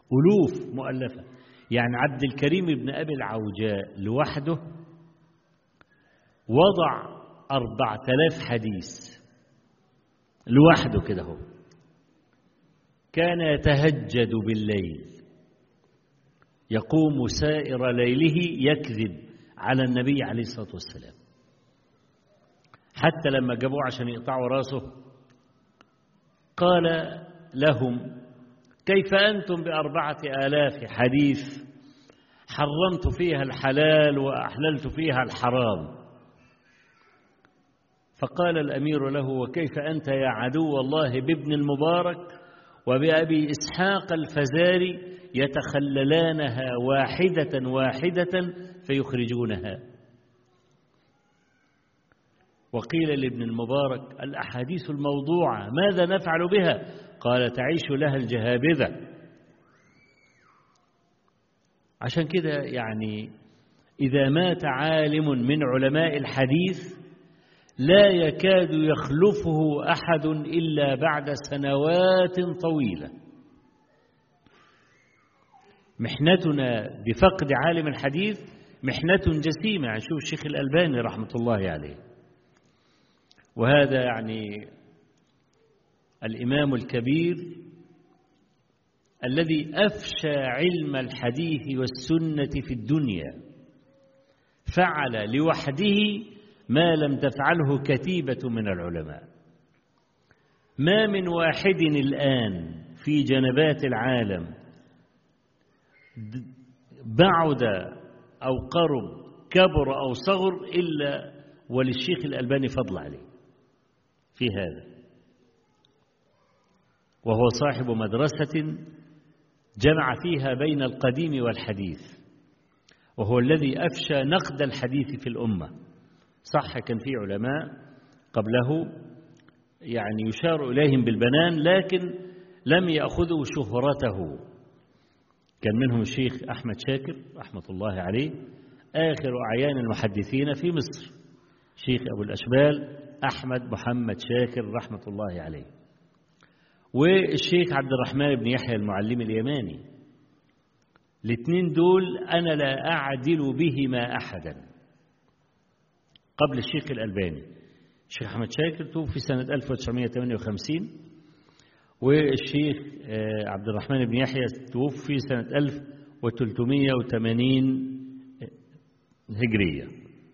ألوف مؤلفة يعني عبد الكريم بن أبي العوجاء لوحده وضع أربعة آلاف حديث لوحده كده هو كان يتهجد بالليل يقوم سائر ليله يكذب على النبي عليه الصلاة والسلام حتى لما جابوه عشان يقطعوا راسه قال لهم كيف أنتم بأربعة آلاف حديث حرمت فيها الحلال وأحللت فيها الحرام فقال الأمير له وكيف أنت يا عدو الله بابن المبارك وبأبي إسحاق الفزاري يتخللانها واحدة واحدة فيخرجونها وقيل لابن المبارك الأحاديث الموضوعة ماذا نفعل بها قال تعيش لها الجهابذة عشان كده يعني إذا مات عالم من علماء الحديث لا يكاد يخلفه أحد إلا بعد سنوات طويلة محنتنا بفقد عالم الحديث محنة جسيمة يعني شوف الشيخ الألباني رحمة الله عليه وهذا يعني الإمام الكبير الذي أفشى علم الحديث والسنة في الدنيا فعل لوحده ما لم تفعله كتيبة من العلماء ما من واحد الآن في جنبات العالم بعد أو قرب كبر أو صغر إلا وللشيخ الألباني فضل عليه في هذا وهو صاحب مدرسة جمع فيها بين القديم والحديث وهو الذي أفشى نقد الحديث في الأمة صح كان في علماء قبله يعني يشار إليهم بالبنان لكن لم يأخذوا شهرته كان منهم الشيخ أحمد شاكر رحمة الله عليه آخر أعيان المحدثين في مصر شيخ أبو الأشبال أحمد محمد شاكر رحمة الله عليه والشيخ عبد الرحمن بن يحيى المعلم اليماني الاثنين دول أنا لا أعدل بهما أحدا قبل الشيخ الألباني الشيخ أحمد شاكر توفي سنة 1958 والشيخ عبد الرحمن بن يحيى توفي سنة 1380 هجرية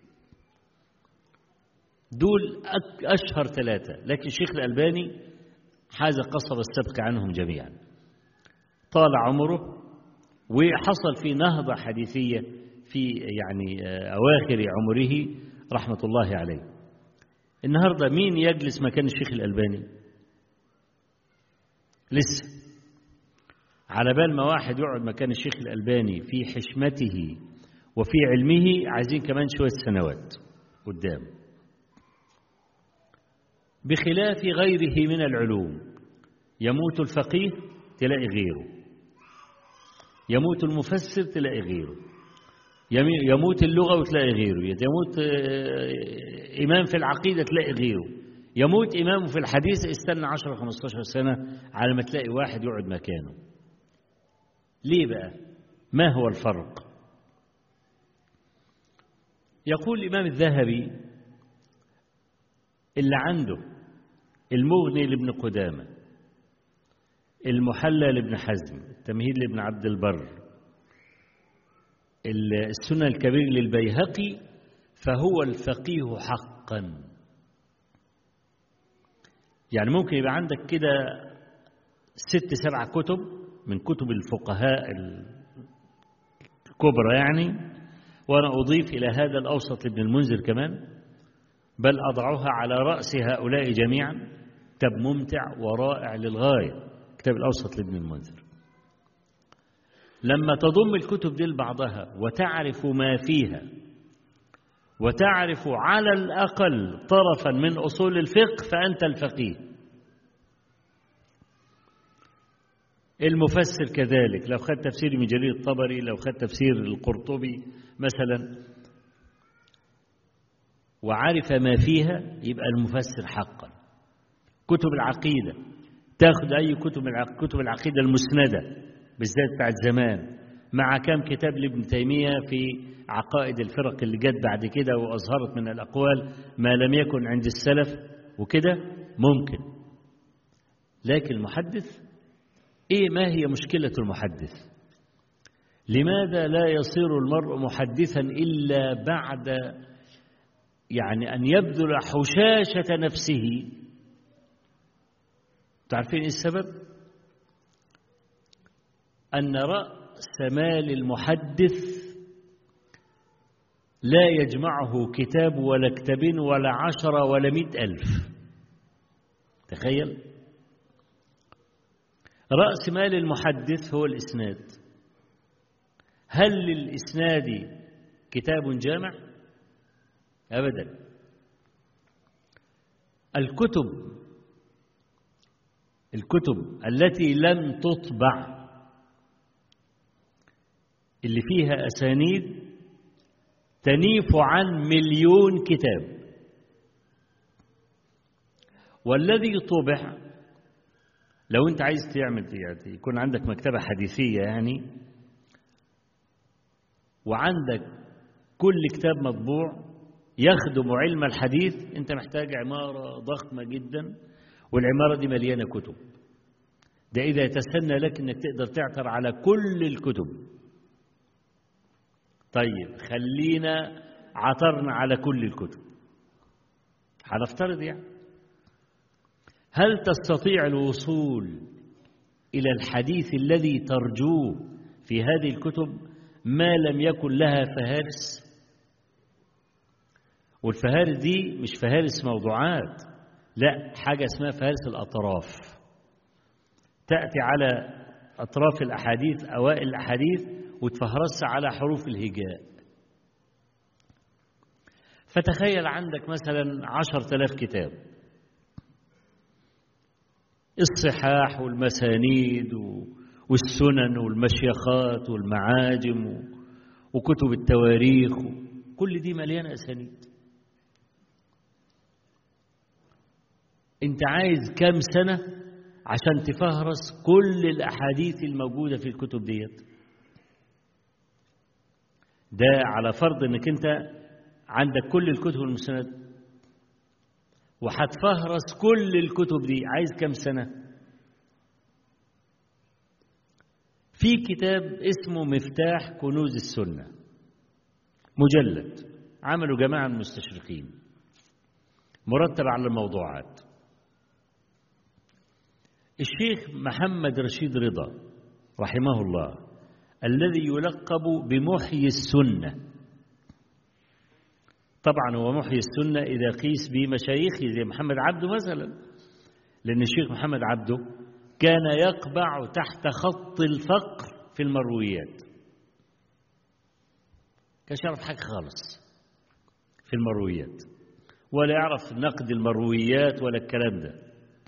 دول أشهر ثلاثة لكن الشيخ الألباني حاز قصب السبق عنهم جميعا طال عمره وحصل في نهضة حديثية في يعني أواخر عمره رحمة الله عليه النهاردة مين يجلس مكان الشيخ الألباني لسه على بال ما واحد يقعد مكان الشيخ الألباني في حشمته وفي علمه عايزين كمان شوية سنوات قدام بخلاف غيره من العلوم يموت الفقيه تلاقي غيره يموت المفسر تلاقي غيره يموت اللغة وتلاقي غيره يموت إمام في العقيدة تلاقي غيره يموت إمام في الحديث استنى 10 15 سنة على ما تلاقي واحد يقعد مكانه ليه بقى ما هو الفرق يقول الإمام الذهبي اللي عنده المغني لابن قدامة المحلى لابن حزم التمهيد لابن عبد البر السنة الكبير للبيهقي فهو الفقيه حقا يعني ممكن يبقى عندك كده ست سبع كتب من كتب الفقهاء الكبرى يعني وأنا أضيف إلى هذا الأوسط لابن المنذر كمان بل أضعها على رأس هؤلاء جميعا كتاب ممتع ورائع للغاية كتاب الأوسط لابن المنذر لما تضم الكتب دي لبعضها وتعرف ما فيها وتعرف على الأقل طرفا من أصول الفقه فأنت الفقيه المفسر كذلك لو خد تفسير من جرير الطبري لو خد تفسير القرطبي مثلا وعرف ما فيها يبقى المفسر حقا كتب العقيدة تاخذ أي كتب كتب العقيدة المسندة بالذات بتاعت زمان مع كام كتاب لابن تيمية في عقائد الفرق اللي جت بعد كده وأظهرت من الأقوال ما لم يكن عند السلف وكده ممكن لكن المحدث إيه ما هي مشكلة المحدث لماذا لا يصير المرء محدثا إلا بعد يعني أن يبذل حشاشة نفسه تعرفين إيه السبب أن رأس مال المحدث لا يجمعه كتاب ولا كتابين ولا عشرة ولا مئة ألف تخيل رأس مال المحدث هو الإسناد هل للإسناد كتاب جامع أبدا الكتب الكتب التي لم تطبع اللي فيها أسانيد تنيف عن مليون كتاب والذي طبع لو انت عايز تعمل يعني يكون عندك مكتبة حديثية يعني وعندك كل كتاب مطبوع يخدم علم الحديث انت محتاج عمارة ضخمة جدا والعمارة دي مليانة كتب ده إذا يتسنى لك انك تقدر تعثر على كل الكتب طيب خلينا عثرنا على كل الكتب هنفترض يعني هل تستطيع الوصول إلى الحديث الذي ترجوه في هذه الكتب ما لم يكن لها فهارس والفهارس دي مش فهارس موضوعات لا حاجة اسمها فهارس الأطراف تأتي على أطراف الأحاديث أوائل الأحاديث وتفهرس على حروف الهجاء فتخيل عندك مثلا عشر تلاف كتاب الصحاح والمسانيد والسنن والمشيخات والمعاجم وكتب التواريخ كل دي مليانة أسانيد انت عايز كام سنة عشان تفهرس كل الأحاديث الموجودة في الكتب ديت ده على فرض انك انت عندك كل الكتب المسند وهتفهرس كل الكتب دي عايز كام سنة في كتاب اسمه مفتاح كنوز السنة مجلد عملوا جماعة المستشرقين مرتب على الموضوعات الشيخ محمد رشيد رضا رحمه الله الذي يلقب بمحيي السنة طبعا هو محيي السنة إذا قيس بمشايخه زي محمد عبده مثلا لأن الشيخ محمد عبده كان يقبع تحت خط الفقر في المرويات كان يعرف حاجة خالص في المرويات ولا يعرف نقد المرويات ولا الكلام ده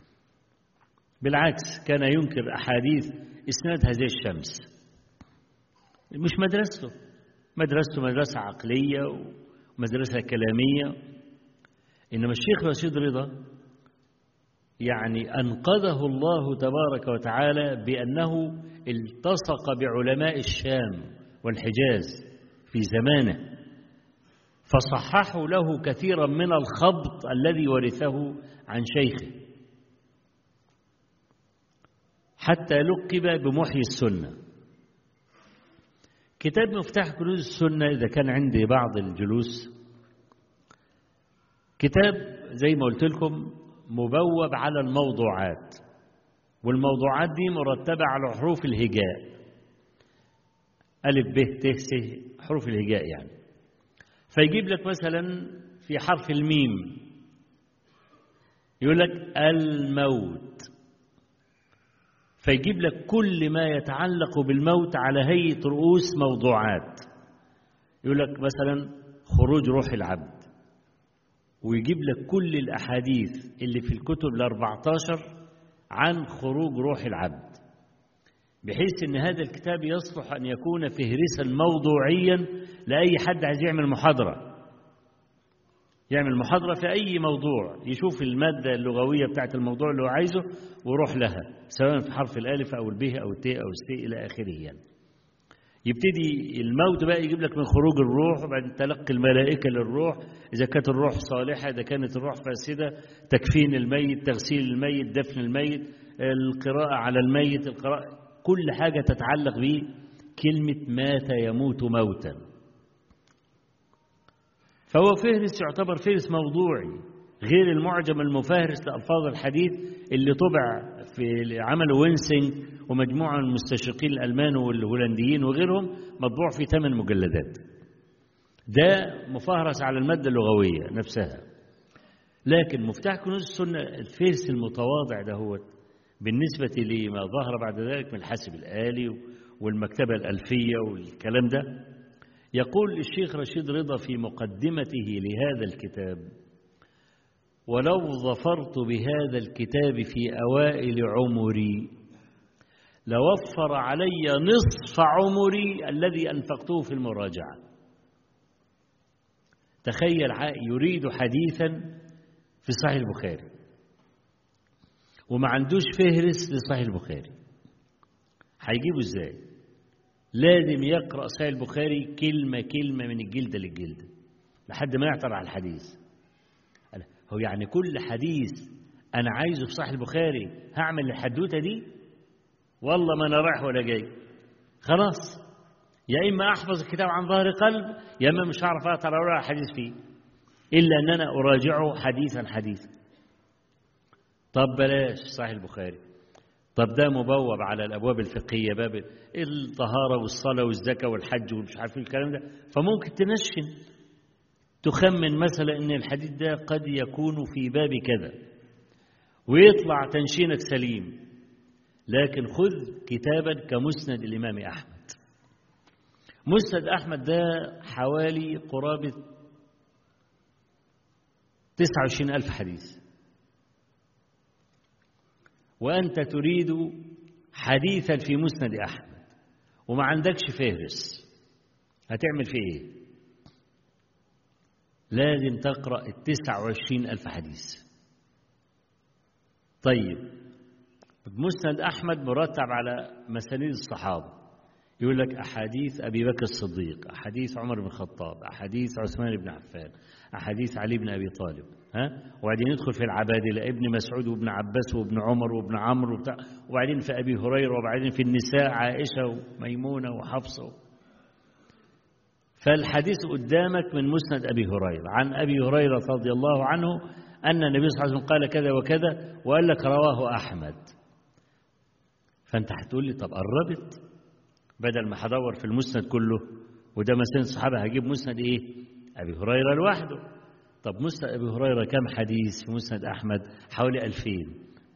بالعكس كان ينكر أحاديث إسنادها زي الشمس مش مدرسته مدرسته مدرسة عقلية ومدرسة كلامية إنما الشيخ رشيد رضا يعني أنقذه الله تبارك وتعالى بأنه التصق بعلماء الشام والحجاز في زمانه فصححوا له كثيرا من الخبط الذي ورثه عن شيخه حتى لقب بمحيي السنة كتاب مفتاح كنوز السنة إذا كان عندي بعض الجلوس كتاب زي ما قلت لكم مبوب على الموضوعات والموضوعات دي مرتبة على حروف الهجاء ألف ب ت س حروف الهجاء يعني فيجيب لك مثلا في حرف الميم يقول لك الموت فيجيب لك كل ما يتعلق بالموت على هيئة رؤوس موضوعات يقول لك مثلا خروج روح العبد ويجيب لك كل الأحاديث اللي في الكتب الأربعتاشر عن خروج روح العبد بحيث أن هذا الكتاب يصلح أن يكون فهرسا موضوعيا لأي حد عايز يعمل محاضرة يعمل محاضرة في أي موضوع يشوف المادة اللغوية بتاعت الموضوع اللي هو عايزه ويروح لها سواء في حرف الألف أو الب أو الت أو الس إلى آخره يعني. يبتدي الموت بقى يجيب لك من خروج الروح وبعدين تلقي الملائكة للروح إذا كانت الروح صالحة إذا كانت الروح فاسدة تكفين الميت تغسيل الميت دفن الميت القراءة على الميت القراءة كل حاجة تتعلق بكلمة مات يموت موتا فهو فهرس يعتبر فهرس موضوعي غير المعجم المفهرس لألفاظ الحديث اللي طبع في عمل وينسنج ومجموعة من المستشرقين الألمان والهولنديين وغيرهم مطبوع في ثمان مجلدات ده مفهرس على المادة اللغوية نفسها لكن مفتاح كنوز السنة الفهرس المتواضع ده هو بالنسبة لما ظهر بعد ذلك من الحاسب الآلي والمكتبة الألفية والكلام ده يقول الشيخ رشيد رضا في مقدمته لهذا الكتاب ولو ظفرت بهذا الكتاب في أوائل عمري لوفر علي نصف عمري الذي أنفقته في المراجعة تخيل يريد حديثا في صحيح البخاري وما عندوش فهرس لصحيح البخاري هيجيبه ازاي لازم يقرأ صحيح البخاري كلمة كلمة من الجلدة للجلدة لحد ما يعثر على الحديث هو يعني كل حديث أنا عايزه في صحيح البخاري هعمل الحدوتة دي والله ما أنا رايح ولا جاي خلاص يا إما أحفظ الكتاب عن ظهر قلب يا إما مش هعرف أقرأ ولا حديث فيه إلا أن أنا أراجعه حديثا حديثا طب بلاش صحيح البخاري طب ده مبوب على الابواب الفقهيه باب الطهاره والصلاه والزكاه والحج ومش عارف الكلام ده فممكن تنشن تخمن مثلا ان الحديث ده قد يكون في باب كذا ويطلع تنشينك سليم لكن خذ كتابا كمسند الامام احمد مسند احمد ده حوالي قرابه 29 ألف حديث وأنت تريد حديثا في مسند أحمد وما عندكش فهرس هتعمل فيه إيه؟ لازم تقرأ التسع وعشرين ألف حديث طيب مسند أحمد مرتب على مسانيد الصحابة يقول لك أحاديث أبي بكر الصديق أحاديث عمر بن الخطاب أحاديث عثمان بن عفان أحاديث علي بن أبي طالب ها وبعدين يدخل في العبادلة ابن مسعود وابن عباس وابن عمر وابن عمرو وبتاع وبعدين في أبي هريرة وبعدين في النساء عائشة وميمونة وحفصة فالحديث قدامك من مسند أبي هريرة عن أبي هريرة رضي الله عنه أن النبي صلى الله عليه وسلم قال كذا وكذا وقال لك رواه أحمد فأنت هتقول لي طب قربت بدل ما هدور في المسند كله وده مسند الصحابة هجيب مسند إيه أبي هريرة لوحده طب مسند أبي هريرة كم حديث في مسند أحمد حوالي ألفين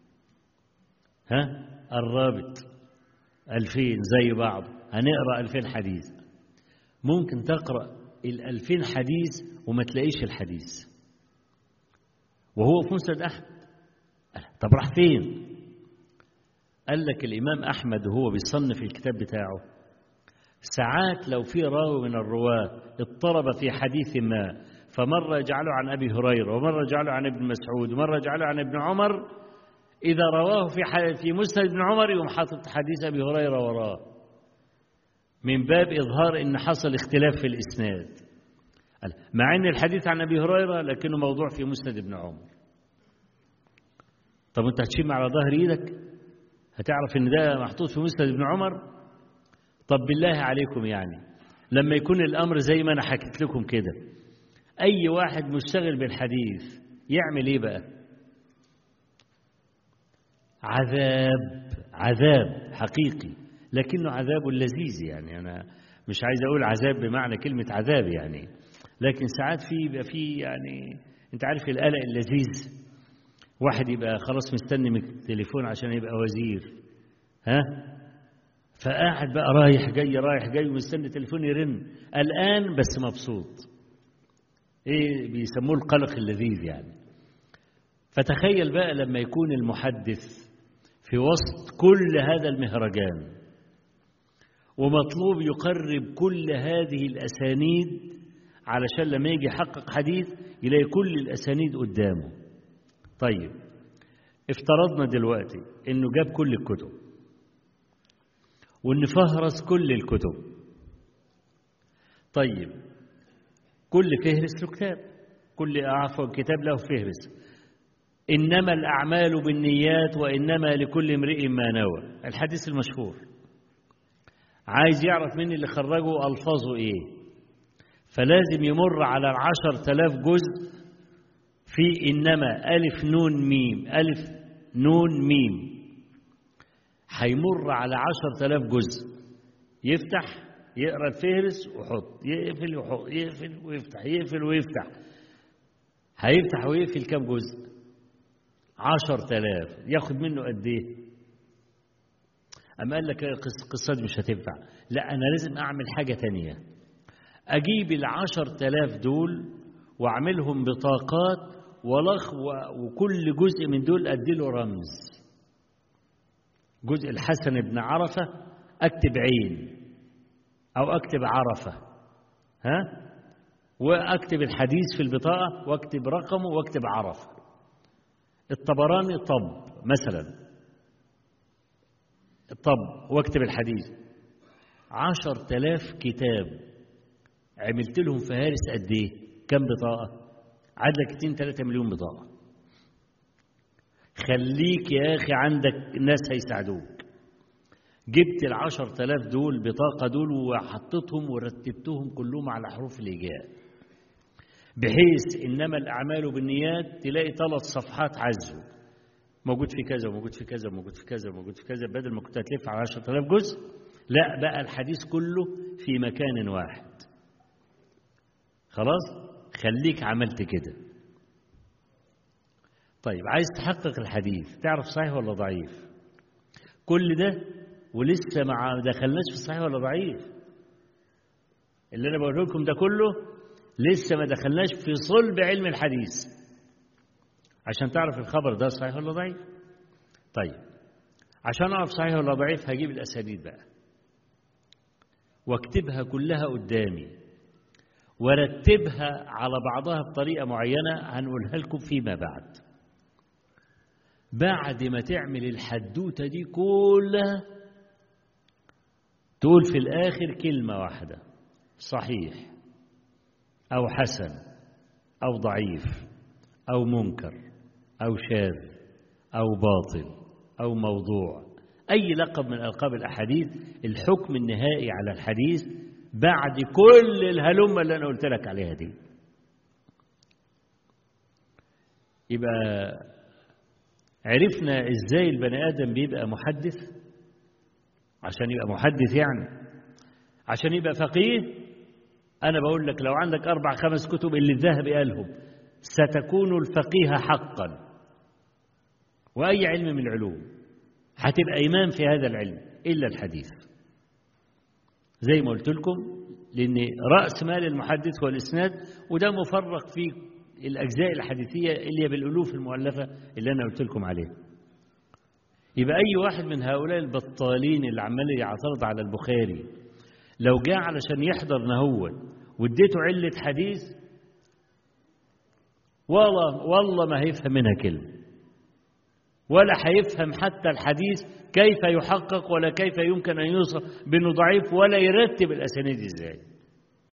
ها قربت ألفين زي بعض هنقرأ ألفين حديث ممكن تقرأ الألفين حديث وما تلاقيش الحديث وهو في مسند أحمد طب راح فين قال لك الإمام أحمد وهو بيصنف الكتاب بتاعه ساعات لو في راوي من الرواة اضطرب في حديث ما فمرة يجعله عن أبي هريرة ومرة يجعله عن ابن مسعود ومرة يجعله عن ابن عمر إذا رواه في في مسند ابن عمر يقوم حاطط حديث أبي هريرة وراه من باب إظهار إن حصل اختلاف في الإسناد مع أن الحديث عن أبي هريرة لكنه موضوع في مسند ابن عمر طب أنت هتشم على ظهر إيدك هتعرف إن ده محطوط في مسند ابن عمر طب بالله عليكم يعني لما يكون الأمر زي ما أنا حكيت لكم كده أي واحد مشتغل بالحديث يعمل إيه بقى عذاب عذاب حقيقي لكنه عذاب لذيذ يعني أنا مش عايز أقول عذاب بمعنى كلمة عذاب يعني لكن ساعات في يبقى في يعني أنت عارف القلق اللذيذ واحد يبقى خلاص مستني من التليفون عشان يبقى وزير ها فقاعد بقى رايح جاي رايح جاي ومستني التليفون يرن الآن بس مبسوط ايه بيسموه القلق اللذيذ يعني فتخيل بقى لما يكون المحدث في وسط كل هذا المهرجان ومطلوب يقرب كل هذه الأسانيد علشان لما يجي يحقق حديث يلاقي كل الأسانيد قدامه طيب افترضنا دلوقتي انه جاب كل الكتب وان فهرس كل الكتب طيب كل فهرس له كتاب كل عفوا كتاب له فهرس انما الاعمال بالنيات وانما لكل امرئ ما نوى الحديث المشهور عايز يعرف مين اللي خرجه الفاظه ايه فلازم يمر على العشر تلاف جزء في إنما ألف نون ميم ألف نون ميم هيمر على عشر تلاف جزء يفتح يقرأ الفهرس ويحط يقفل ويحط يقفل ويفتح يقفل ويفتح هيفتح ويقفل كام جزء عشر تلاف ياخد منه قد ايه أما قال لك القصة دي مش هتنفع لا أنا لازم أعمل حاجة تانية أجيب العشر تلاف دول وأعملهم بطاقات ولخ وكل جزء من دول أديله رمز جزء الحسن بن عرفة أكتب عين أو أكتب عرفة ها وأكتب الحديث في البطاقة وأكتب رقمه وأكتب عرفة الطبراني طب مثلا الطب واكتب الحديث عشر تلاف كتاب عملت لهم فهارس قد ايه كم بطاقة عاد لك 2 3 مليون بطاقة خليك يا أخي عندك ناس هيساعدوك جبت العشر تلاف دول بطاقة دول وحطيتهم ورتبتهم كلهم على حروف الإيجاب بحيث إنما الأعمال بالنيات تلاقي ثلاث صفحات عزه موجود في كذا وموجود في كذا وموجود في كذا وموجود في كذا بدل ما كنت هتلف على 10000 جزء لا بقى الحديث كله في مكان واحد خلاص خليك عملت كده طيب عايز تحقق الحديث تعرف صحيح ولا ضعيف كل ده ولسه ما دخلناش في صحيح ولا ضعيف اللي انا بقول لكم ده كله لسه ما دخلناش في صلب علم الحديث عشان تعرف الخبر ده صحيح ولا ضعيف طيب عشان اعرف صحيح ولا ضعيف هجيب الاسانيد بقى واكتبها كلها قدامي ورتبها على بعضها بطريقه معينه هنقولها لكم فيما بعد بعد ما تعمل الحدوته دي كلها تقول في الاخر كلمه واحده صحيح او حسن او ضعيف او منكر أو شاذ أو باطل أو موضوع أي لقب من ألقاب الأحاديث الحكم النهائي على الحديث بعد كل الهلمة اللي أنا قلت لك عليها دي يبقى عرفنا إزاي البني آدم بيبقى محدث عشان يبقى محدث يعني عشان يبقى فقيه أنا بقول لك لو عندك أربع خمس كتب اللي الذهبي قالهم ستكون الفقيه حقا وأي علم من العلوم هتبقى إمام في هذا العلم إلا الحديث زي ما قلت لكم لأن رأس مال المحدث هو الإسناد وده مفرق في الأجزاء الحديثية اللي هي بالألوف المؤلفة اللي أنا قلت لكم عليها يبقى أي واحد من هؤلاء البطالين اللي عمال يعترض على البخاري لو جاء علشان يحضر نهوت واديته علة حديث والله والله ما هيفهم منها كلمة ولا هيفهم حتى الحديث كيف يحقق ولا كيف يمكن أن يوصف بأنه ضعيف ولا يرتب الأسانيد إزاي